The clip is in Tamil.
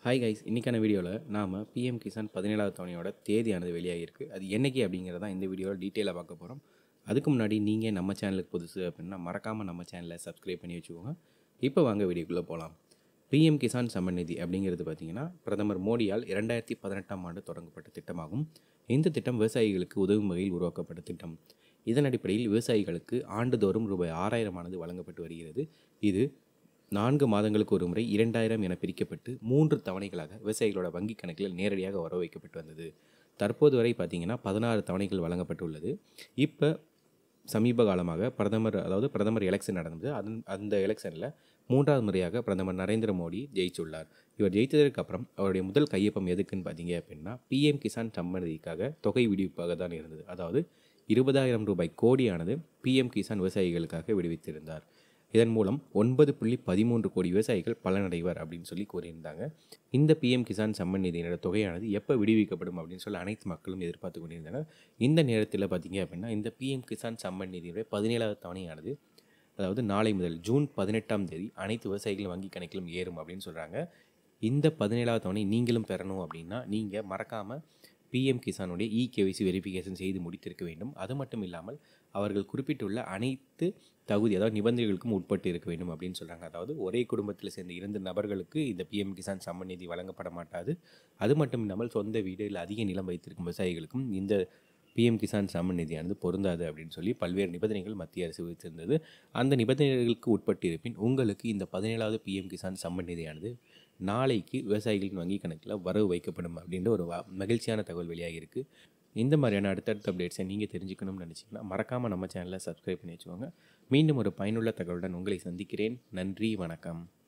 ஹாய் கைஸ் இன்றைக்கான வீடியோவில் நாம் பிஎம் கிசான் பதினேழாவது தவணையோட தேதியானது வெளியாகிருக்கு அது என்னைக்கு அப்படிங்கிறத இந்த வீடியோவில் டீட்டெயிலாக பார்க்க போகிறோம் அதுக்கு முன்னாடி நீங்கள் நம்ம சேனலுக்கு புதுசு அப்படின்னா மறக்காமல் நம்ம சேனலை சப்ஸ்கிரைப் பண்ணி வச்சுக்கோங்க இப்போ வாங்க வீடியோக்குள்ளே போகலாம் பிஎம் கிசான் சம்மன் நிதி அப்படிங்கிறது பார்த்திங்கன்னா பிரதமர் மோடியால் இரண்டாயிரத்தி பதினெட்டாம் ஆண்டு தொடங்கப்பட்ட திட்டமாகும் இந்த திட்டம் விவசாயிகளுக்கு உதவும் வகையில் உருவாக்கப்பட்ட திட்டம் இதன் அடிப்படையில் விவசாயிகளுக்கு ஆண்டுதோறும் ரூபாய் ஆறாயிரமானது வழங்கப்பட்டு வருகிறது இது நான்கு மாதங்களுக்கு ஒரு முறை இரண்டாயிரம் என பிரிக்கப்பட்டு மூன்று தவணைகளாக விவசாயிகளோட வங்கி கணக்கில் நேரடியாக வர வைக்கப்பட்டு வந்தது தற்போது வரை பார்த்திங்கன்னா பதினாறு தவணைகள் வழங்கப்பட்டுள்ளது இப்போ சமீப காலமாக பிரதமர் அதாவது பிரதமர் எலெக்ஷன் நடந்தது அதன் அந்த எலெக்ஷனில் மூன்றாவது முறையாக பிரதமர் நரேந்திர மோடி ஜெயிச்சுள்ளார் இவர் ஜெயித்ததற்கு அப்புறம் அவருடைய முதல் கையொப்பம் எதுக்குன்னு பார்த்தீங்க அப்படின்னா பிஎம் கிசான் சம்மதிக்காக தொகை விடுவிப்பாக தான் இருந்தது அதாவது இருபதாயிரம் ரூபாய் கோடியானது பிஎம் கிசான் விவசாயிகளுக்காக விடுவித்திருந்தார் இதன் மூலம் ஒன்பது புள்ளி பதிமூன்று கோடி விவசாயிகள் பலனடைவர் அப்படின்னு சொல்லி கூறியிருந்தாங்க இந்த பிஎம் கிசான் சம்மன் நிதியினோட தொகையானது எப்போ விடுவிக்கப்படும் அப்படின்னு சொல்லி அனைத்து மக்களும் எதிர்பார்த்து கொண்டிருந்தாங்க இந்த நேரத்தில் பார்த்தீங்க அப்படின்னா இந்த பிஎம் கிசான் சம்மன் நிதியுடைய பதினேழாவது தவணையானது அதாவது நாளை முதல் ஜூன் பதினெட்டாம் தேதி அனைத்து விவசாயிகள் வங்கி கணக்கிலும் ஏறும் அப்படின்னு சொல்கிறாங்க இந்த பதினேழாவது தவணை நீங்களும் பெறணும் அப்படின்னா நீங்கள் மறக்காமல் பிஎம் கிசானுடைய இ கேவிசி வெரிஃபிகேஷன் செய்து முடித்திருக்க வேண்டும் அது மட்டும் இல்லாமல் அவர்கள் குறிப்பிட்டுள்ள அனைத்து தகுதி அதாவது நிபந்தனைகளுக்கும் உட்பட்டு இருக்க வேண்டும் அப்படின்னு சொல்கிறாங்க அதாவது ஒரே குடும்பத்தில் சேர்ந்த இரண்டு நபர்களுக்கு இந்த பிஎம் கிசான் சம்மன் நிதி வழங்கப்பட மாட்டாது அது மட்டும் இல்லாமல் சொந்த வீடு இல்லை அதிக நிலம் வைத்திருக்கும் விவசாயிகளுக்கும் இந்த பிஎம் கிசான் சம்மன் நிதியானது பொருந்தாது அப்படின்னு சொல்லி பல்வேறு நிபந்தனைகள் மத்திய அரசு விதித்திருந்தது அந்த நிபந்தனைகளுக்கு உட்பட்டு இருப்பின் உங்களுக்கு இந்த பதினேழாவது பிஎம் கிசான் சம்மன் நிதியானது நாளைக்கு விவசாயிகளின் வங்கி கணக்கில் வரவு வைக்கப்படும் அப்படின்ற ஒரு வ- மகிழ்ச்சியான தகவல் வெளியாகிருக்கு இந்த மாதிரியான அடுத்தடுத்த அப்டேட்ஸை நீங்கள் தெரிஞ்சுக்கணும்னு நினச்சிங்கன்னா மறக்காமல் நம்ம சேனலை சப்ஸ்கிரைப் பண்ணி வச்சுக்கோங்க மீண்டும் ஒரு பயனுள்ள தகவலுடன் உங்களை சந்திக்கிறேன் நன்றி வணக்கம்